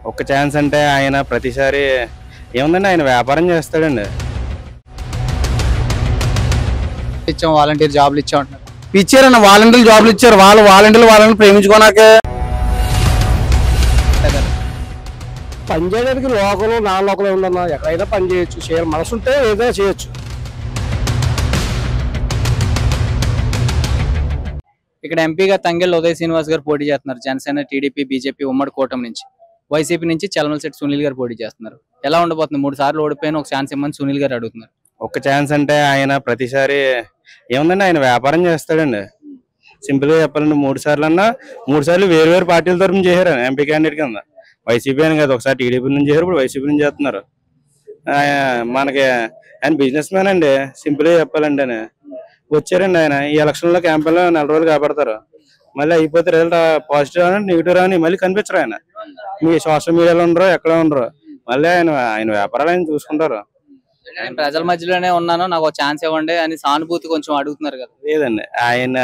ఒక్క ఛాన్స్ అంటే ఆయన ప్రతిసారి ఏముందండి ఆయన వ్యాపారం చేస్తాడండి ఇచ్చాం వాలంటీర్ జాబ్లు ఇచ్చాం అంటున్నారు ఇచ్చారన్న వాలంటీర్లు జాబ్లు ఇచ్చారు వాళ్ళు వాలంటీర్లు వాళ్ళని ప్రేమించుకోనాకే పని చేయడానికి లోకలు నా లోకలు ఉందన్న ఎక్కడైనా పని చేయొచ్చు చేయాలి మనసు ఉంటే ఏదైనా చేయొచ్చు ఇక్కడ ఎంపీగా తంగెల్ ఉదయ్ శ్రీనివాస్ గారు పోటీ చేస్తున్నారు జనసేన టీడీపీ బీజేపీ ఉమ్మడి కూటమి నుంచి వైసీపీ నుంచి చలమలశెట్టి సునీల్ గారు పోటీ చేస్తున్నారు ఎలా ఉండబోతుంది మూడు సార్లు ఓడిపోయిన ఒక ఛాన్స్ ఇమ్మని సునీల్ గారు అడుగుతున్నారు ఒక్క ఛాన్స్ అంటే ఆయన ప్రతిసారి ఏముందండి ఆయన వ్యాపారం చేస్తాడండి సింపుల్ గా చెప్పాలంటే మూడు సార్లు అన్నా మూడు సార్లు వేరు వేరు పార్టీల తరఫున చేశారు ఆయన ఎంపీ క్యాండిడేట్ కింద వైసీపీ అని కాదు ఒకసారి టీడీపీ నుంచి చేశారు ఇప్పుడు వైసీపీ నుంచి చేస్తున్నారు ఆయన- మనకి ఆయన బిజినెస్ మ్యాన్ అండి సింపుల్ గా చెప్పాలండి ఆయన వచ్చారండి ఆయన ఈ ఎలక్షన్ లో క్యాంపెయిన్ లో నెల రోజులు కాపాడతారు మళ్ళీ అయిపోతే రిజల్ట్ పాజిటివ్ రాని నెగిటివ్ రాని మళ్ళీ కనిపించరు ఆయన మీ సోషల్ మీడియాలో ఉండరు ఎక్కడ ఉండరు మళ్ళీ ఆయన ఆయన వ్యాపారాలు ఆయన చూసుకుంటారు నేను ప్రజల మధ్యలోనే ఉన్నాను నాకు ఒక ఛాన్స్ ఇవ్వండి అని సానుభూతి కొంచెం అడుగుతున్నారు కదా లేదండి ఆయన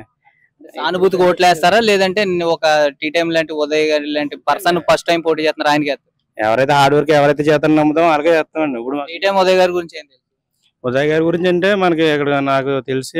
సానుభూతికి ఓట్లేస్తారా లేదంటే ఒక టీ టైం లాంటి ఉదయ్ గారి లాంటి పర్సన్ ఫస్ట్ టైం పోటీ చేస్తున్నారు ఆయనకి ఎవరైతే హార్డ్ వర్క్ ఎవరైతే చేస్తారని నమ్ముతాం అలాగే చేస్తామండి ఇప్పుడు టీ టైం ఉదయ్ గారి గురించి ఏం తెలుసు ఉదయ్ గారి గురించి అంటే మనకి ఇక్కడ నాకు తెలిసి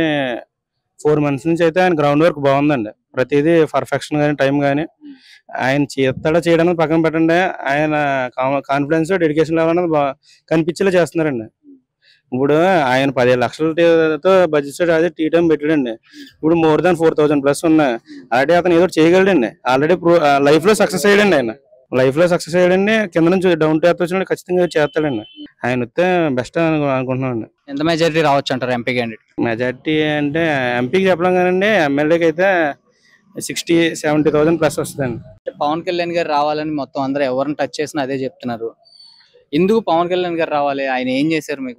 ఫోర్ మంత్స్ నుంచి అయితే ఆయన గ్రౌండ్ వర్క్ బాగుందండి ప్రతిదీ పర్ఫెక్షన్ కానీ టైం కానీ ఆయన చేస్తాడో చేయడానికి పక్కన పెట్టండి ఆయన కాన్ఫిడెన్స్ డెడికేషన్ లెవెల్ అనేది బాగా కనిపించేలా చేస్తున్నారండి ఇప్పుడు ఆయన పదిహేను లక్షలతో బడ్జెట్ అదే టీ టైం పెట్టాడండి ఇప్పుడు more than four thousand plus ఉన్నాయి ఆల్రెడీ అతను ఏదో ఒకటి చేయగలడండి ఆల్రెడీ లైఫ్ లో సక్సెస్ అయ్యాడండి ఆయన లైఫ్ లో సక్సెస్ అయ్యాడండి కింద నుంచి డౌన్ టు ఎర్త్ వచ్చినప్పుడు ఖచ్చితంగా చేస్తాడండి ఆయన వస్తే బెస్ట్ అనుకుంటున్నాను ఎంత మెజారిటీ రావచ్చు అంటారు ఎంపీ క్యాండిడేట్ మెజార్టీ అంటే ఎంపీకి చెప్పడం కానండి ఎమ్మెల్యేకి అయితే సిక్స్టీ సెవెంటీ థౌసండ్ ప్లస్ వస్తుందండి పవన్ కళ్యాణ్ గారు రావాలని మొత్తం అందరూ ఎవరిని టచ్ చేసినా అదే చెప్తున్నారు ఎందుకు పవన్ కళ్యాణ్ గారు రావాలి ఆయన ఏం చేశారు మీకు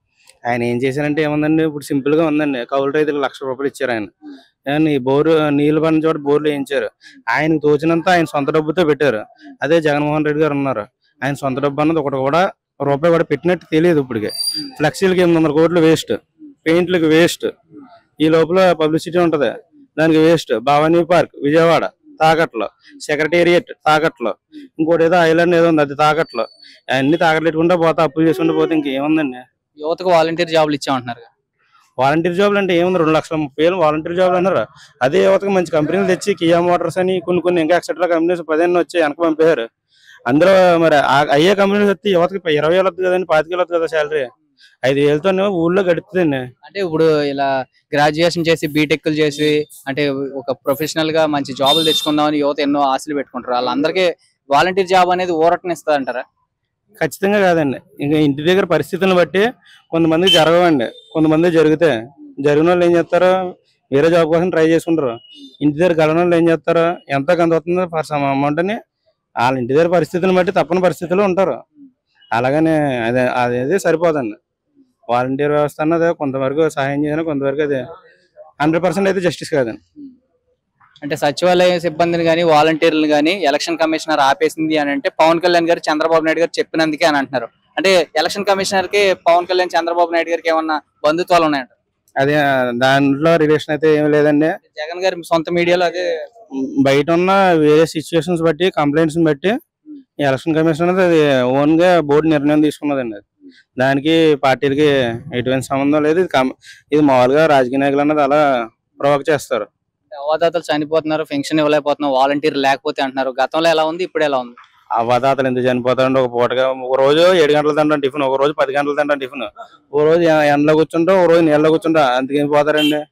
ఆయన ఏం చేశారంటే ఏముందండి ఇప్పుడు సింపుల్ గా ఉందండి కౌలు రైతులకు లక్ష రూపాయలు ఇచ్చారు ఆయన కానీ బోరు నీళ్లు పడిన చోట బోర్లు వేయించారు ఆయనకు తోచినంత ఆయన సొంత డబ్బుతో పెట్టారు అదే జగన్మోహన్ రెడ్డి గారు ఉన్నారు ఆయన సొంత డబ్బు అన్నది ఒకటి కూడా రూపాయి కూడా పెట్టినట్టు తెలియదు ఇప్పటికే ఫ్లెక్సీలకి ఎనిమిది వందల కోట్లు వేస్ట్ పెయింట్లకి వేస్ట్ ఈ లోపల పబ్లిసిటీ ఉంటది దానికి వేస్ట్ భవానీ పార్క్ విజయవాడ తాకట్లో సెక్రటేరియట్ తాకట్లో ఇంకోటి ఏదో ఐలాండ్ ఏదో ఉంది అది తాకట్లో అన్ని తాకట్లెట్టుకుంటా పోతే అప్పులు చేసుకుంటూ పోతే ఇంకేముందండి యువతకు వాలంటీర్ జాబ్లు ఇచ్చామంటున్నారు కదా. వాలంటీర్ జాబ్లు అంటే ఏముంది రెండు లక్షల ముప్పై వేలు వాలంటీర్ జాబ్లు అన్నారు అదే యువతకు మంచి కంపెనీలు తెచ్చి కియా మోటార్స్ అని కొన్ని కొన్ని ఇంకా ఎక్సెట్రా కంపెనీస్ పదిహేను వచ్చి వెనక పంపారు అందులో మరి ఆ- అయ్యే కంపెనీలు వస్తే యువతకి ఇరవై వేలు వస్తుంది కదండి పాతిక వేలు వస్తుంది కదా శాలరీ ఐదు వేలతో ఊళ్ళో గడుపుతుందండి అంటే ఇప్పుడు ఇలా గ్రాడ్యుయేషన్ చేసి బీటెక్లు చేసి అంటే ఒక ప్రొఫెషనల్ గా మంచి జాబులు తెచ్చుకుందామని యువత ఎన్నో ఆశలు పెట్టుకుంటారు వాళ్ళందరికీ వాలంటీర్ జాబ్ అనేది ఊరటనిస్తుంది అంటారా ఖచ్చితంగా కాదండి ఇంకా ఇంటి దగ్గర పరిస్థితులను బట్టి కొంతమందికి జరగవండి కొంతమంది జరుగుతాయి జరిగిన వాళ్ళు ఏం చేస్తారు వేరే జాబ్ కోసం ట్రై చేసుకుంటారు ఇంటి దగ్గర గలన వాళ్ళు ఏం చేస్తారు ఎంత కొంత వస్తుందో ఫర్ సమ్ అమౌంట్ అని వాళ్ళ ఇంటి దగ్గర పరిస్థితులను బట్టి తప్పని పరిస్థితుల్లో ఉంటారు అలాగనే అదే అదేది సరిపోదండి వాలంటీర్ వ్యవస్థ అన్నది కొంతవరకు సహాయం చేయడం కొంతవరకు అది హండ్రెడ్ పర్సెంట్ అయితే జస్టిస్ కాదండి అంటే సచివాలయ సిబ్బందిని కానీ వాలంటీర్లు కానీ ఎలక్షన్ కమిషనర్ ఆపేసింది అని అంటే పవన్ కళ్యాణ్ గారు చంద్రబాబు నాయుడు గారు చెప్పినందుకే అని అంటున్నారు అంటే ఎలక్షన్ కమిషనర్ కి పవన్ కళ్యాణ్ చంద్రబాబు నాయుడు గారికి ఏమన్నా బంధుత్వాలు ఉన్నాయంట అదే దాంట్లో రిలేషన్ అయితే ఏం లేదండి జగన్ గారి సొంత మీడియాలో అదే బయట ఉన్న వేరే సిచ్యువేషన్స్ బట్టి కంప్లైంట్స్ బట్టి ఈ ఎలక్షన్ కమిషన్ అనేది అది ఓన్ గా బోర్డు నిర్ణయం తీసుకున్నదండి అది. దానికి పార్టీలకి ఎటువంటి సంబంధం లేదు ఇది కం- ఇది మామూలుగా రాజకీయ నాయకులు అన్నది అలా ప్రొవోక్ చేస్తారు అవదాతలు చనిపోతున్నారు పెన్షన్ ఇవ్వలేకపోతున్నారు వాలంటీర్ లేకపోతే అంటున్నారు గతంలో ఎలా ఉంది ఇప్పుడు ఎలా ఉంది అవదాతలు ఎందుకు చనిపోతారంటే ఒక పూటగా ఒక రోజు ఏడు గంటల తింటాం టిఫిన్ ఒక రోజు పది గంటలు తింటాం టిఫిన్ ఒక రోజు ఎ- ఎండలో కూర్చుంటాం ఒక రోజు నీళ్ళలో కూర్చుంటాం అందుకేం పోతారండి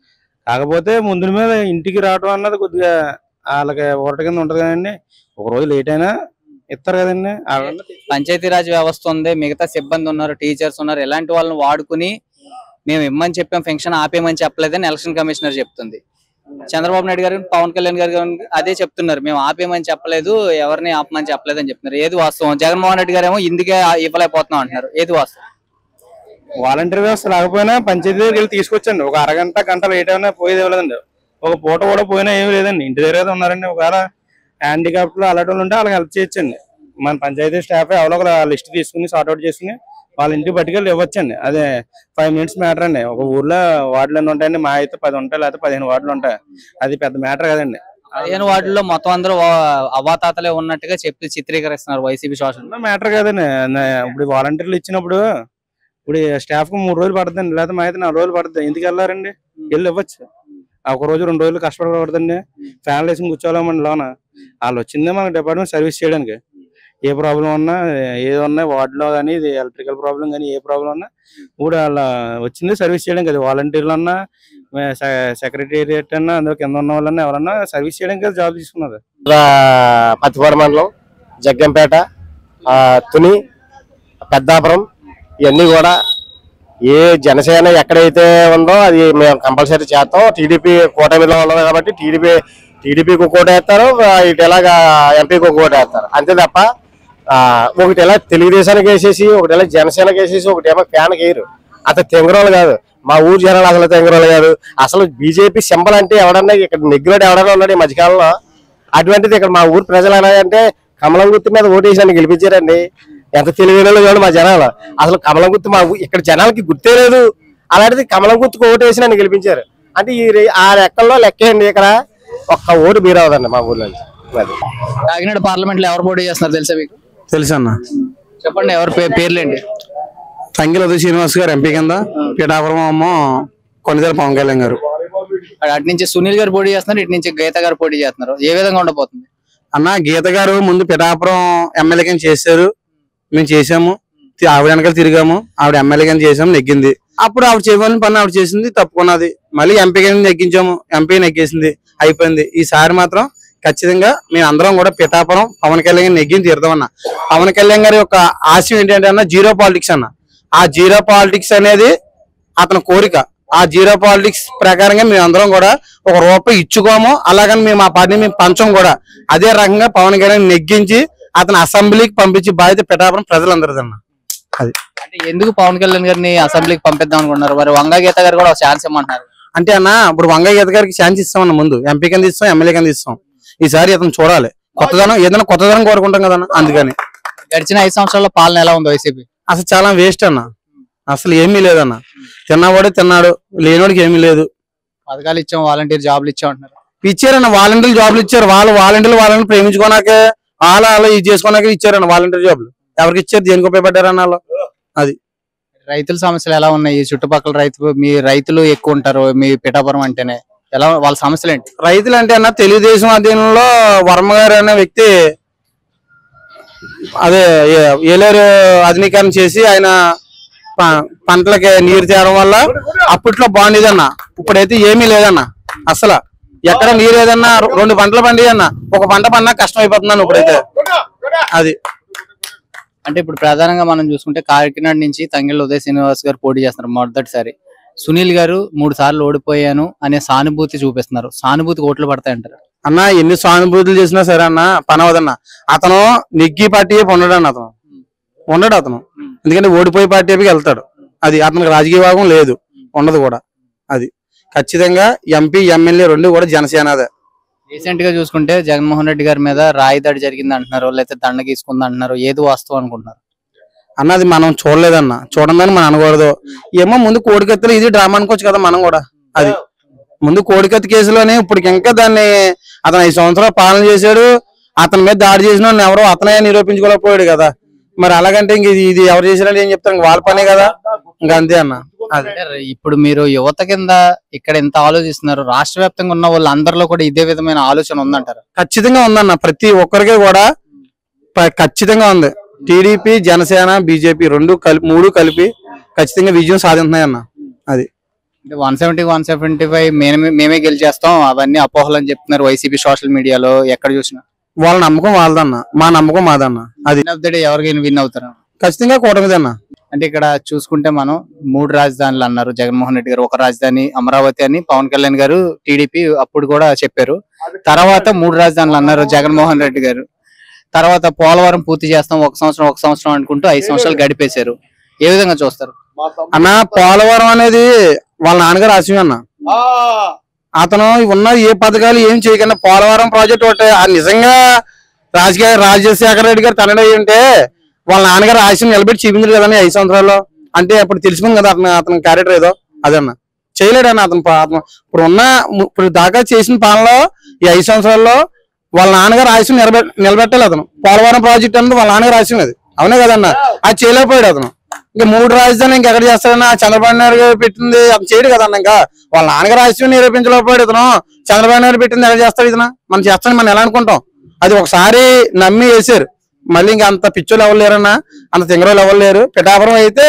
కాకపోతే ముందు మీద ఇంటికి రావడం అన్నది కొద్దిగా వాళ్ళకి ఊరట కింద ఉంటది కదండి ఒక రోజు లేట్ అయినా ఇస్తారు కదండి వాళ్ళ- పంచాయతీరాజ్ వ్యవస్థ ఉంది మిగతా సిబ్బంది ఉన్నారు టీచర్స్ ఉన్నారు ఇలాంటి వాళ్ళని వాడుకుని మేము ఇమ్మని చెప్పాం పెన్షన్ ఆపేయమని చెప్పలేదని ఎలక్షన్ కమిషనర్ చెప్తుంది చంద్రబాబు నాయుడు గారు పవన్ కళ్యాణ్ గారు అదే చెప్తున్నారు మేము ఆపేయమని చెప్పలేదు ఎవరిని ఆపమని చెప్పలేదు అని చెప్తున్నారు ఏది వాస్తవం జగన్మోహన్ రెడ్డి గారు ఏమో ఇందుకే ఇవ్వలేకపోతున్నాం అంటున్నారు ఏది వాస్తవం వాలంటీర్ వ్యవస్థ లేకపోయినా పంచాయతీ దగ్గరికి వెళ్ళి తీసుకొచ్చండి ఒక అరగంట గంట లేట్ అయినా పోయేది ఇవ్వలేదండి ఒక పూట కూడా పోయినా ఏమీ లేదండి ఇంటి దగ్గర అయితే ఉన్నారండి ఒకవేళ హ్యాండిక్యాప్ లో అలాంటి వాళ్ళు ఉంటే వాళ్ళకి హెల్ప్ చేయొచ్చండి మన పంచాయతీ స్టాఫ్ ఎవరో ఒక లిస్ట్ తీసుకుని సార్ట్అవుట్ చేసుకుని వాళ్ళ ఇంటికి పట్టుకెళ్ళి ఇవ్వచ్చండి అదే ఫైవ్ మినిట్స్ మ్యాటర్ అండి ఒక ఊర్లో వార్డులు ఎన్ని ఉంటాయండి మా అయితే పది ఉంటాయి లేకపోతే పదిహేను వార్డులు ఉంటాయి అది పెద్ద మ్యాటర్ కదండి పదిహేను వార్డుల్లో మొత్తం అందరూ వా- అవ్వాతాతలే ఉన్నట్టుగా చెప్పి చిత్రీకరిస్తున్నారు వైసీపీ సోషల్ మ్యాటర్ కాదండి నా- ఇప్పుడు వాలంటీర్లు ఇచ్చినప్పుడు ఇప్పుడు స్టాఫ్ కు మూడు రోజులు పడుతుంది లేదా మా అయితే నాలుగు రోజులు పడుతుంది ఎందుకు వెళ్ళారండి వెళ్ళి ఇవ్వచ్చు ఆ ఒక రోజు రెండు రోజులు కష్టపడకూడదండి ఫ్యాన్లు వేసుకుని కూర్చోలేమండి లోన వాళ్ళు వచ్చిందే మన డిపార్ట్మెంట్ సర్వీస్ చేయడానికి ఏ ప్రాబ్లం ఉన్నా ఏది ఉన్నా వార్డులో కానీ ఇది ఎలక్ట్రికల్ ప్రాబ్లం కానీ ఏ ప్రాబ్లం ఉన్నా ఇప్పుడు వాళ్ళ వచ్చింది సర్వీస్ చేయడానికి అది వాలంటీర్లు అన్నా సెక్రటేరియట్ అన్నా అందులో కింద ఉన్న వాళ్ళన్నా ఎవరన్నా సర్వీస్ చేయడానికి అది జాబ్ తీసుకున్నారు పత్తిపాడు మండలం జగ్గంపేట ఆ, తుని పెద్దాపురం ఇవన్నీ కూడా ఏ జనసేన ఎక్కడైతే ఉందో అది మేము కంపల్సరీ చేస్తాం టీడీపీ కూటమిలో ఉన్నది కాబట్టి టీడీపీ టీడీపీకి ఒక ఓటు వేస్తారు ఆ, ఇటు ఎలాగా ఎంపీకి ఒక ఓటు వేస్తారు అంతే తప్ప ఆ, ఒకటి ఎలా తెలుగుదేశానికి వేసేసి ఒకటి ఎలా జనసేనకి వేసేసి ఒకటి ఏమో ఫ్యాన్కి వేయరు అతను తెంగరోళ్ళు కాదు మా ఊరు జనాలు అసలు తెంగరోళ్ళు కాదు అసలు బీజేపీ సింబల్ అంటే ఎవడన్నా ఇక్కడ నెగ్గురాడు ఎవడన్నా ఉన్నాడు ఈ మధ్యకాలంలో అటువంటిది ఇక్కడ మా ఊరు ప్రజలు ఎలాగంటే కమలం గుర్తు మీద ఓటేసాను గెలిపించారండి ఎంత తెలివైన వాళ్ళు చూడండి మా జనాలు అసలు కమలం గుర్తు మా ఊ- ఇక్కడ జనాలకి గుర్తే లేదు అలాంటిది కమలం గుర్తుకు ఓటేసి నన్ను గెలిపించారు అంటే ఈ రె- ఆ లెక్కల్లో లెక్కేయండి ఇక్కడ ఒక్క ఓటు మీరు అవదండి మా ఊర్లో నుంచి అది కాకినాడ పార్లమెంట్ లో ఎవరు పోటీ చేస్తున్నారు తెలుసా మీకు తెలుసు అన్న చెప్పండి ఎవరి పే- పేర్లేంటి తంగిల ఉదయ్ శ్రీనివాస్ గారు ఎంపీ కింద పిఠాపురం అమ్మ కొన్నిదల పవన్ కళ్యాణ్ గారు అటు నుంచి సునీల్ గారు పోటీ చేస్తున్నారు ఇటు నుంచి గీత గారు పోటీ చేస్తున్నారు ఏ విధంగా ఉండబోతుంది అన్న గీత గారు ముందు పిఠాపురం ఎమ్మెల్యే కింద చేశారు మేము చేసాము తి- ఆవిడ వెనకాల తిరిగాము ఆవిడ ఎమ్మెల్యే కింద చేసాము నెగ్గింది అప్పుడు ఆవిడ చేయవలసిన పని ఆవిడ చేసింది తప్పుకున్నది మళ్ళీ ఎంపీ కింద నెగ్గించాము ఎంపీ నెగ్గేసింది అయిపోయింది ఈసారి మాత్రం ఖచ్చితంగా మేము అందరం కూడా పిఠాపురం పవన్ కళ్యాణ్ గారిని నెగ్గిన తీరుదామన్న పవన్ కళ్యాణ్ గారి యొక్క ఆశయం ఏంటంటే అన్న జీరో పాలిటిక్స్ అన్న ఆ జీరో పాలిటిక్స్ అనేది అతని కోరిక ఆ జీరో పాలిటిక్స్ ప్రకారంగా మేము అందరం కూడా ఒక రూపాయి ఇచ్చుకోము అలాగని మేము ఆ పార్టీని మేము పంచం కూడా అదే రకంగా పవన్ కళ్యాణ్ నెగ్గించి అతను అసెంబ్లీకి పంపించి బాధ్యత పిఠాపురం ప్రజలందరిదన్న అది అంటే ఎందుకు పవన్ కళ్యాణ్ గారిని అసెంబ్లీకి పంపిద్దాం అనుకుంటున్నారు మరి వంగా గీత గారు కూడా ఒక ఛాన్స్ ఇమ్మంటున్నారు అంటే అన్న ఇప్పుడు వంగయ్య గీత గారికి ఛాన్స్ ఇస్తామన్న ముందు ఎంపీ కింద ఇస్తాం ఎమ్మెల్యే కింద ఇస్తాం ఈసారి అతను చూడాలి కొత్తదనం ఏదైనా కొత్తదనం కోరుకుంటాం కదన్న అందుకని గడిచిన ఐదు సంవత్సరాల పాలన ఎలా ఉంది వైసీపీ అసలు చాలా వేస్ట్ అన్న అసలు ఏమీ లేదన్న తిన్నవాడే తిన్నాడు లేనివాడికి ఏమీ లేదు పథకాలు ఇచ్చాం వాలంటీర్ జాబ్లు ఇచ్చాం అంటున్నారు ఇచ్చారన్న వాలంటీర్లు జాబ్లు ఇచ్చారు వాళ్ళు వాలంటీర్లు వాళ్ళని ప్రేమించుకోనాకే వాళ్ళ అలా ఇది చేసుకోనాకే ఇచ్చారన్న వాలంటీర్ జాబ్లు ఎవరికి ఇచ్చారు దేనికి ఉపయోగపడ్డారన్న వాళ్ళు రైతుల సమస్యలు ఎలా ఉన్నాయి ఈ చుట్టుపక్కల రైతు మీ రైతులు ఎక్కువ ఉంటారు మీ పిఠాపురం అంటేనే ఎలా వాళ్ళ సమస్యలు ఏంటి రైతులు అంటే అన్న తెలుగుదేశం అధీనంలో వర్మ గారు అనే వ్యక్తి అదే ఏ- ఏలేరు ఆధునీకరణ చేసి ఆయన ప- పంటలకి నీరు తేవడం వల్ల అప్పట్లో బాగుండేదన్న ఇప్పుడైతే ఏమీ లేదన్న అసలు ఎక్కడ నీరు ఏదన్నా రెండు పంటలు పండియన్న ఒక పంట పడినా కష్టం అయిపోతుందన్న ఇప్పుడైతే అది అంటే ఇప్పుడు ప్రధానంగా మనం చూసుకుంటే కాకినాడ నుంచి తంగిళ్ళ ఉదయ్ శ్రీనివాస్ గారు పోటీ చేస్తున్నారు మొదటిసారి సునీల్ గారు మూడు సార్లు ఓడిపోయాను అనే సానుభూతి చూపిస్తున్నారు సానుభూతి ఓట్లు పడతాయంటారు అన్న ఎన్ని సానుభూతులు చేసినా సరే అన్న పని అవదన్న అతను నెగ్గి పార్టీ ఉండడు అన్న అతను ఉండడు అతను ఎందుకంటే ఓడిపోయే పార్టీకి వెళ్తాడు అది అతనికి రాజకీయ భాగం లేదు ఉండదు కూడా అది ఖచ్చితంగా ఎంపీ ఎమ్మెల్యే రెండు కూడా జనసేనదే రీసెంట్ గా చూసుకుంటే జగన్మోహన్ రెడ్డి గారి మీద రాయి దాడి జరిగింది అంటున్నారు లేకపోతే దండ గీసుకుంది అంటున్నారు ఏది వాస్తవం అనుకుంటున్నారు అన్నది మనం చూడలేదన్న చూడందని మనం అనకూడదు ఏమో ముందు కోడికత్తులు ఇది డ్రామా అనుకోవచ్చు కదా మనం కూడా అది ముందు కోడికత్తి కేసులోనే ఇప్పుడు ఇంకా దాన్ని అతను ఐదు సంవత్సరాలు పాలన చేశాడు అతని మీద దాడి చేసిన వాడిని ఎవరో అతనే నిరూపించుకోలేకపోయాడు కదా మరి అలాగంటే ఇంక ఇది ఇది ఎవరు చేసినట్టు ఏం చెప్తారు ఇంక వాళ్ళ పనే కదా ఇంకా అంతే అన్న అది అంటే ఇప్పుడు మీరు యువత కింద ఇక్కడ ఎంత ఆలోచిస్తున్నారు రాష్ట్ర వ్యాప్తంగా ఉన్న వాళ్ళందరిలో కూడా ఇదే విధమైన ఆలోచన ఉందంటారు ఖచ్చితంగా ఉందన్న ప్రతి ఒక్కరికి కూడా ప- ఖచ్చితంగా ఉంది టీడీపీ జనసేన బీజేపీ రెండు కలిపి మూడు కలిపి ఖచ్చితంగా విజయం సాధిస్తున్నాయి అన్న అది one seventy one seventy five మేమే మేమే గెలిచేస్తాం అవన్నీ అపోహలు అని చెప్తున్నారు వైసీపీ సోషల్ మీడియాలో ఎక్కడ చూసినా వాళ్ళ నమ్మకం వాళ్ళదన్న మా నమ్మకం మాదన్న అది విన్ ఆఫ్ ద డే ఎవరికైనా విన్ అవుతారు ఖచ్చితంగా కూటమిదన్న అంటే ఇక్కడ చూసుకుంటే మనం మూడు రాజధానులు అన్నారు జగన్మోహన్ రెడ్డి గారు ఒక రాజధాని అమరావతి అని పవన్ కళ్యాణ్ గారు టీడీపీ అప్పుడు కూడా చెప్పారు తర్వాత మూడు రాజధానులు అన్నారు జగన్మోహన్ రెడ్డి గారు తర్వాత పోలవరం పూర్తి చేస్తాం ఒక సంవత్సరం ఒక సంవత్సరం అనుకుంటూ ఐదు సంవత్సరాలు గడిపేశారు ఏ విధంగా చూస్తారు అన్న పోలవరం అనేది వాళ్ళ నాన్నగారు ఆశయం అన్న అతను ఉన్న ఏ పథకాలు ఏం చేయకుండా పోలవరం ప్రాజెక్ట్ ఒకటి ఆ నిజంగా రాజకీయ రాజశేఖర రెడ్డి గారు తనడే ఉంటే వాళ్ళ నాన్నగారు ఆశయం నిలబెట్టి చూపించారు కదండి ఐదు సంవత్సరాల్లో అంటే అప్పుడు తెలిసిపోయింది కదా అతను అతని క్యారెక్టర్ ఏదో అదన్న చేయలేడన్న అతను పా- అతను ఇప్పుడు ఉన్న ము- ఇప్పుడు దాకా చేసిన పాలనలో ఈ ఐదు సంవత్సరాల్లో వాళ్ళ నాన్నగారు ఆశయం నిలబె నిలబెట్టాలి అతను పోలవరం ప్రాజెక్ట్ అనేది వాళ్ళ నాన్నగారు ఆశయం అది అవునే కదన్న అది చేయలేకపోయాడు అతను ఇంకా మూడు రాజధాని ఇంకెక్కడ చేస్తాడన్నా చంద్రబాబు నాయుడు గారు పెట్టింది అతను చేయడు కదన్న ఇంకా వాళ్ళ నాన్నగారు ఆశయం నిరూపించలేకపోయాడు ఇతను చంద్రబాబు నాయుడు పెట్టింది ఎక్కడ చేస్తాడు ఇతను మనం చేస్తాను మనం ఎలా అనుకుంటాం అది ఒకసారి నమ్మి వేసారు మళ్ళీ ఇంకా అంత పిచ్చోళ్ళు ఎవరు లేరన్నా అంత తింగరోళ్ళు ఎవరు లేరు పిఠాపురం అయితే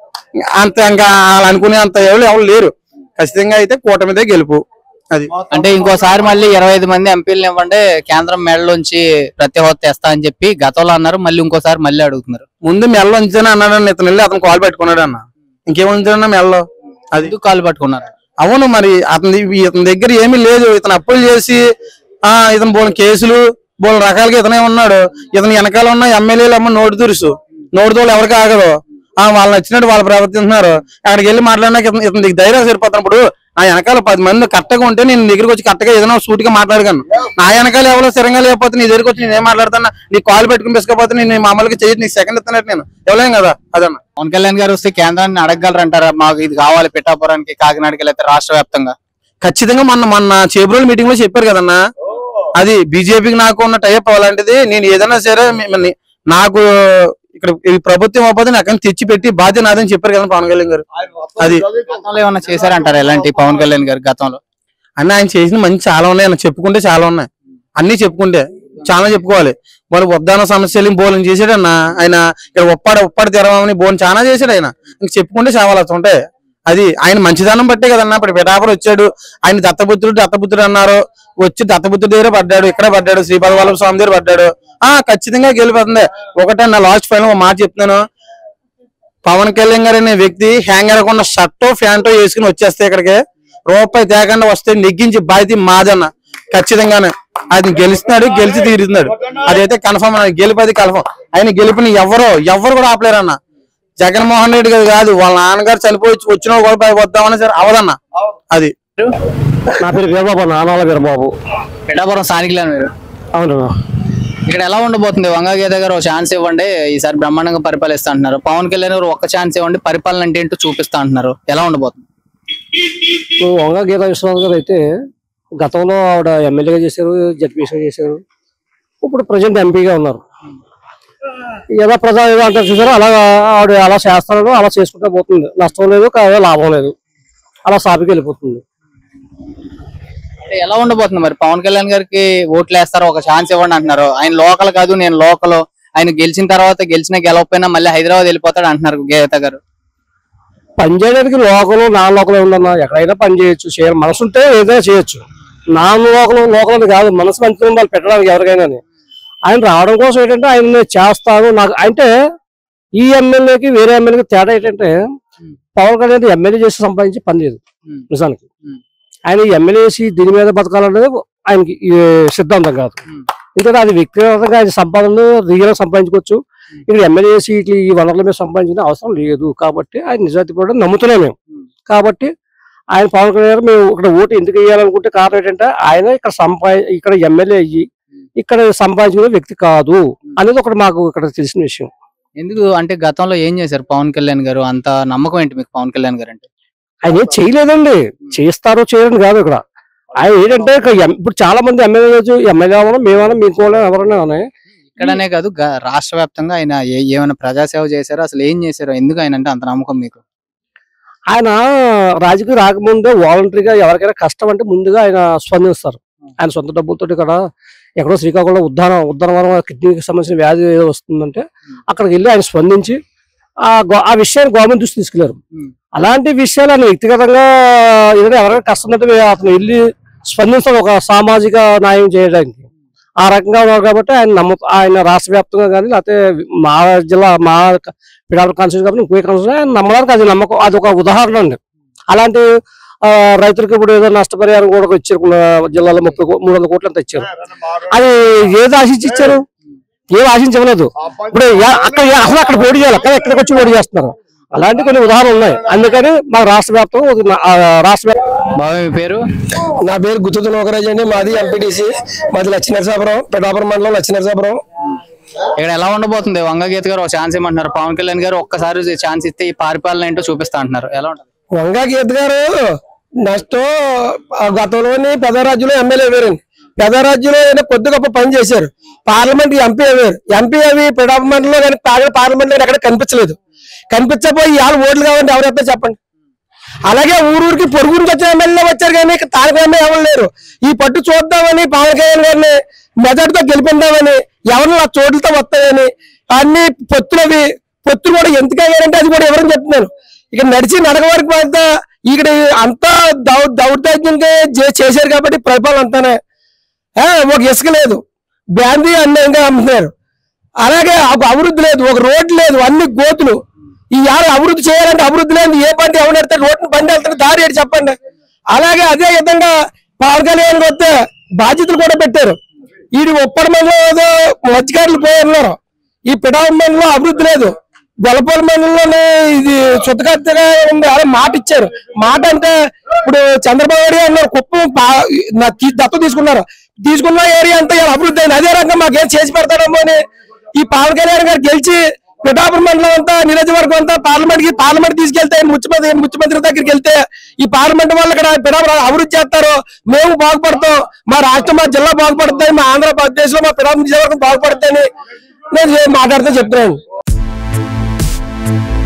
అంత ఇంకా వాళ్ళు అనుకునే అంత ఎవరు ఎవరు లేరు ఖచ్చితంగా అయితే కూటమిదే గెలుపు అది అంటే ఇంకోసారి మళ్ళీ ఇరవై ఐదు మంది ఎంపీలను ఇవ్వండి కేంద్రం మెడలోంచి ప్రతి హోదా తెస్తా అని చెప్పి గతంలో అన్నారు మళ్ళీ ఇంకోసారి మళ్ళీ అడుగుతున్నారు ముందు మెల్ల ఉంచాను అన్నాడు ఇతను వెళ్ళి అతను కాల్ పెట్టుకున్నాడు అన్న ఇంకేం ఉంచాడన్నా మెల్లో అది ఎందుకు కాలు పట్టుకున్నారు అవును మరి అతని ఇతని దగ్గర ఏమీ లేదు ఇతను అప్పులు చేసి ఆ ఇతను బోల్ కేసులు బోల్ రకాలుగా ఇతనే ఉన్నాడు ఇతను వెనకాల ఉన్న ఎమ్మెల్యేలు అమ్మ నోటు తురుసు నోటు తోలు ఎవరికి ఆగదు ఆ వాళ్ళు నచ్చినట్టు వాళ్ళు ప్రవర్తిస్తున్నారు అక్కడికి వెళ్ళి మాట్లాడినాక ఇతను ఇతని దగ్గర ధైర్యం సరిపోతున్నప్పుడు నా వెనకాల పది మంది కట్టగా ఉంటే నేను నీ దగ్గరికి వచ్చి కట్టగా ఏదైనా సూటిగా మాట్లాడగలను నా వెనకాల ఎవరో స్థిరంగా లేకపోతే నీ దగ్గరికి వచ్చి నేను ఏం మాట్లాడుతున్నా నీ కాల్ పెట్టుకుని పిసుకపోతే నేను మామూలుగా చేయదు నీకు సెకండ్ ఇస్తున్నట్టు నేను ఎవలేం కదా అదన్న పవన్ కళ్యాణ్ గారు వస్తే కేంద్రాన్ని అడగగలరంటారా మాకు ఇది కావాలి పిఠాపురానికి కాకినాడకి లేకపోతే రాష్ట్ర వ్యాప్తంగా ఖచ్చితంగా మొన్న మొన్న చేబ్రోల్ మీటింగ్ లో చెప్పారు కదన్నా అది బీజేపీకి నాకు ఉన్న టైప్ అలాంటిది నేను ఏదైనా సరే మిమ్మల్ని నాకు ఇక్కడ ఈ ప్రభుత్వం అవ్వకపోతే నాకు అక్కడ తెచ్చి పెట్టి బాధ్యత నాదని చెప్పారు కదా పవన్ కళ్యాణ్ గారు అది గతంలో ఏమన్నా చేశారంటారా ఎలాంటి పవన్ కళ్యాణ్ గారు గతంలో అన్న ఆయన చేసిన మంచి చాలా ఉన్నాయి అన్న చెప్పుకుంటే చాలా ఉన్నాయి అన్ని చెప్పుకుంటే చాలా చెప్పుకోవాలి వాళ్ళు ఉద్దాన సమస్యలు బోలం చేసాడన్న ఆయన ఇక్కడ ఉప్పాడ ఉప్పాడ తెరవమని బోన్ చాలా చేశాడు ఆయన ఇంక చెప్పుకుంటే చాలా ఉంటాయి అది ఆయన మంచిదనం బట్టే కదన్నా ఇప్పుడు పిఠాపురం వచ్చాడు ఆయన దత్తపుత్రుడు దత్తపుత్రుడు అన్నారు వచ్చి దత్తపుత్రుడి దగ్గర పడ్డాడు ఇక్కడ పడ్డాడు శ్రీపాద వల్లభ స్వామి దగ్గర పడ్డాడు ఆ ఖచ్చితంగా గెలిపోతుంది ఒకటే నా లాస్ట్ ఫైనల్ ఒక మాట చెప్తున్నాను పవన్ కళ్యాణ్ గారు అనే వ్యక్తి హ్యాంగ్ అవ్వకుండా షర్టో ఫ్యాంటో వేసుకుని వచ్చేస్తే ఇక్కడికి రూపాయి తేకుండా వస్తే నెగ్గించి బాధ్యత మాదన్న ఖచ్చితంగానే అది గెలుస్తున్నాడు గెలిచి తీరుతున్నాడు అదైతే కన్ఫర్మ్ అన్న గెలిపది కన్ఫర్మ్ ఆయన గెలిపిని ఎవరో ఎవరు కూడా ఆపలేరు అన్న జగన్మోహన్ రెడ్డి గారు కాదు వాళ్ళ నాన్నగారు చనిపోయి వచ్చినా కూడా పై వద్దామని సరే అవదన్న అది నా పేరు వీరబాబు నానాల వీరబాబు పిఠాపురం స్థానికులే మీరు అవును ఇక్కడ ఎలా ఉండబోతుంది వంగ గీత గారు ఒక ఛాన్స్ ఇవ్వండి ఈసారి బ్రహ్మాండంగా పరిపాలిస్తా అంటున్నారు పవన్ కళ్యాణ్ గారు ఒక్క ఛాన్స్ ఇవ్వండి పరిపాలన అంటే ఏంటో చూపిస్తా అంటున్నారు ఎలా ఉండబోతుంది ఇప్పుడు వంగ గీతా విశ్వనాథ్ గారు అయితే గతంలో ఆవిడ ఎమ్మెల్యేగా చేశారు జడ్పీసీగా చేశారు ఇప్పుడు ప్రజెంట్ ఎంపీగా ఉన్నారు ఏదో ప్రజా ఏదో అంటారు చూసారు అలా ఆవిడ అలా చేస్తారు అలా చేసుకుంటూ పోతుంది నష్టం లేదు కాదు లాభం లేదు అలా సాపికి వెళ్ళిపోతుంది అంటే ఎలా ఉండబోతుంది మరి పవన్ కళ్యాణ్ గారికి ఓట్లు వేస్తారు ఒక ఛాన్స్ ఇవ్వండి అంటున్నారు ఆయన లోకల్ కాదు నేను లోకల్ ఆయన గెలిచిన తర్వాత గెలిచినా గెలవకపోయినా మళ్ళీ హైదరాబాద్ వెళ్ళిపోతాడు అంటున్నారు గీత గారు పని చేయడానికి లోకలు నాన్ లోకల్ ఉందన్న ఎక్కడైనా పని చేయొచ్చు చేయాలి మనసు ఉంటే ఏదైనా చేయొచ్చు నాన్ లోకల్ లోకల్ అని కాదు మనసు మంచిగా ఉండాలి పెట్టడానికి ఎవరికైనా ఆయన రావడం కోసం ఏంటంటే ఆయన నేను చేస్తాను నాకు అంటే ఈ ఎమ్మెల్యేకి వేరే ఎమ్మెల్యేకి తేడా ఏంటంటే పవన్ కళ్యాణ్ ఎమ్మెల్యే చేసి సంపాదించి పని లేదు Hmm. నిజానికి Hmm. ఆయన ఎమ్మెల్యే చేసి దీని మీద బతకాలనేది ఆయనకి ఈ సిద్ధాంతం కాదు Hmm. ఎందుకంటే అది వ్యక్తిగతంగా ఆయన సంపాదనలు రియల్ సంపాదించుకోవచ్చు ఇక్కడ ఎమ్మెల్యే చేసి ఇట్లా ఈ వనరుల మీద సంపాదించిన అవసరం లేదు కాబట్టి ఆయన నిజాయితీ కూడా నమ్ముతున్నాం మేము Hmm. కాబట్టి ఆయన పవన్ కళ్యాణ్ గారు మేము ఇక్కడ ఓటు ఎందుకు వేయాలనుకుంటే కారణం ఏంటంటే ఆయన ఇక్కడ సంపా ఇక్కడ ఎమ్మెల్యే అయ్యి ఇక్కడ సంపాదించుకునే వ్యక్తి కాదు అనేది ఒకటి మాకు ఇక్కడ తెలిసిన విషయం ఎందుకు అంటే గతంలో ఏం చేశారు పవన్ కళ్యాణ్ గారు అంత నమ్మకం ఏంటి మీకు పవన్ కళ్యాణ్ గారు అంటే ఆయన ఏం చేయలేదండి చేస్తారో చేయరని కాదు ఇక్కడ ఆయన ఏంటంటే ఇక్కడ ఎం- ఇప్పుడు చాలా మంది ఎమ్మెల్యేలు ఎమ్మెల్యే అవ్వడం మేమన్నా మీకు ఎవరైనా అని ఇక్కడనే కాదు గ- రాష్ట్ర వ్యాప్తంగా ఆయన ఏ- ఏమైనా ప్రజాసేవ చేశారో అసలు ఏం చేశారో ఎందుకు ఆయన అంటే అంత నమ్మకం మీకు ఆయన రాజకీయ రాకముందే వాలంటరీగా ఎవరికైనా కష్టం అంటే ముందుగా ఆయన స్పందిస్తారు ఆయన సొంత డబ్బులతో ఇక్కడ ఎక్కడో శ్రీకాకుళంలో ఉద్దాన ఉద్దరవరం కిడ్నీకి సంబంధించిన వ్యాధి ఏదో వస్తుందంటే అక్కడికి వెళ్ళి ఆయన స్పందించి ఆ గో- ఆ విషయాన్ని గవర్నమెంట్ దృష్టి తీసుకెళ్లారు Hmm. అలాంటి విషయాలు ఆయన వ్యక్తిగతంగా ఏదైనా ఎవరైనా కష్టం ఉంటే అతను వెళ్ళి స్పందిస్తాడు ఒక సామాజిక న్యాయం చేయడానికి ఆ రకంగా ఉన్నారు కాబట్టి ఆయన నమ్ము ఆయన రాష్ట్ర వ్యాప్తంగా కానీ లేకపోతే మా జిల్లా మా పిడాపురం కాన్స్టిట్యూషన్ కాబట్టి ఇంకో కాన్స్టిట్యూషన్ ఆయన నమ్మడానికి అది నమ్మకం అది ఒక ఉదాహరణ అండి అలాంటి ఆ, రైతులకు ఇప్పుడు ఏదో నష్టపరిహారం కూడా ఇచ్చారు కొన్ని జిల్లాలో ముప్పై కో- మూడు వందల కోట్లు అంత ఇచ్చారు అది ఏది ఆశించి ఇచ్చారు ఏం ఆశించలేదు ఇప్పుడు ఏ- అక్కడ ఏ- అసలు అక్కడ పోటీ చేయాలి అక్కడ ఎక్కడికి వచ్చి పోటీ చేస్తున్నారు అలాంటి కొన్ని ఉదాహరణలు ఉన్నాయి అందుకని మా రాష్ట్ర వ్యాప్తంగా ఒక నా- ఆ, రాష్ట్ర వ్యాప్- బాబాయ్ మీ పేరు నా పేరు గుత్తుతు నోకరాజు అండి మాది ఎంపీటీసీ మాది లక్ష్మీనరసాపురం పిఠాపురం మండలం లక్ష్మీనరసాపురం ఇక్కడ ఎలా ఉండబోతుంది వంగ గీత గారు ఒక ఛాన్స్ ఇవ్వమంటున్నారు పవన్ కళ్యాణ్ గారు ఒక్కసారి ఛాన్స్ ఇస్తే ఈ పరిపాలన ఏంటో చూపిస్తా అంటున్నారు ఎలా ఉంటుంది వంగా గీత్ గారు నెక్స్ట్ ఆ గతంలోని పెద్ద రాజ్యంలో ఎమ్మెల్యే వేరండి పెదరాజ్యంలో ఏదో కొద్ది గొప్ప పని చేశారు పార్లమెంట్ ఎంపీ అయ్యారు ఎంపీ అవి పిడాపమెంట్ లో కానీ పార్లమెంట్ లో ఎక్కడ కనిపించలేదు కనిపించబోయి ఇవాళ ఓట్లు కావాలంటే ఎవరు వస్తారు చెప్పండి అలాగే ఊరూరికి పొరుగు నుంచి వచ్చిన ఎమ్మెల్యే వచ్చారు కానీ తారక ఎవరు లేరు ఈ పట్టు చూద్దామని పవన్ కళ్యాణ్ గారిని మెదడుతో గెలిపిందామని ఎవరిని ఆ చోట్లతో వస్తాయని అన్ని పొత్తులవి పొత్తులు కూడా ఎందుకు అయ్యారంటే అది కూడా ఎవరని చెప్తున్నాను ఇక నడిచి నడక వరకు అంతా ఇక్కడ అంతా దౌ దౌర్దాగ్యంగా చే- చేశారు కాబట్టి పరిపాలన అంతానే ఆ, ఒక ఇసుక లేదు బ్యాందీ అన్యాయంగా అమ్ముతున్నారు అలాగే ఒక అభివృద్ధి లేదు ఒక రోడ్డు లేదు అన్ని గోతులు ఈ ఆడ అభివృద్ధి చేయాలంటే అభివృద్ధి లేదు ఏ బండి ఎవరు వెళ్తే రోడ్డు బండి వెళ్తే దారి ఏంటి చెప్పండి అలాగే అదే విధంగా పవన్ కళ్యాణ్ వస్తే బాధ్యతలు కూడా పెట్టారు ఈ ఉప్పడి మండలం ఏదో మధ్యకారులు పోయి ఉన్నారు ఈ పిడావ మండలం అభివృద్ధి లేదు గొల్లపూడి మండలంలోనే ఇది చుట్టకత్తగా ఉంది అలా మాట ఇచ్చారు మాట అంటే ఇప్పుడు చంద్రబాబు నాయుడు అన్నారు కుప్పం పా- నా తీ- దత్త తీసుకున్నారు తీసుకున్న ఏరియా అంతా ఇలా అభివృద్ధి అయింది అదే రకంగా మాకేం చేసి పెడతాడేమో అని ఈ పవన్ కళ్యాణ్ గారు గెలిచి పిఠాపురం మండలం అంతా నియోజకవర్గం అంతా పార్లమెంట్ కి పార్లమెంట్ తీసుకెళ్తే ఆయన ముఖ్యమంత్రి ముఖ్యమంత్రి దగ్గరికి వెళ్తే ఈ పార్లమెంట్ వాళ్ళు ఇక్కడ పిఠాపురం అభివృద్ధి చేస్తారు మేము బాగుపడతాం మా రాష్ట్రం మా జిల్లా బాగుపడుతుంది మా ఆంధ్రప్రదేశ్ లో మా పిఠాపురం నియోజకవర్గం బాగుపడుతుంది నేను మాట్లాడుతూ చెప్తున్నాను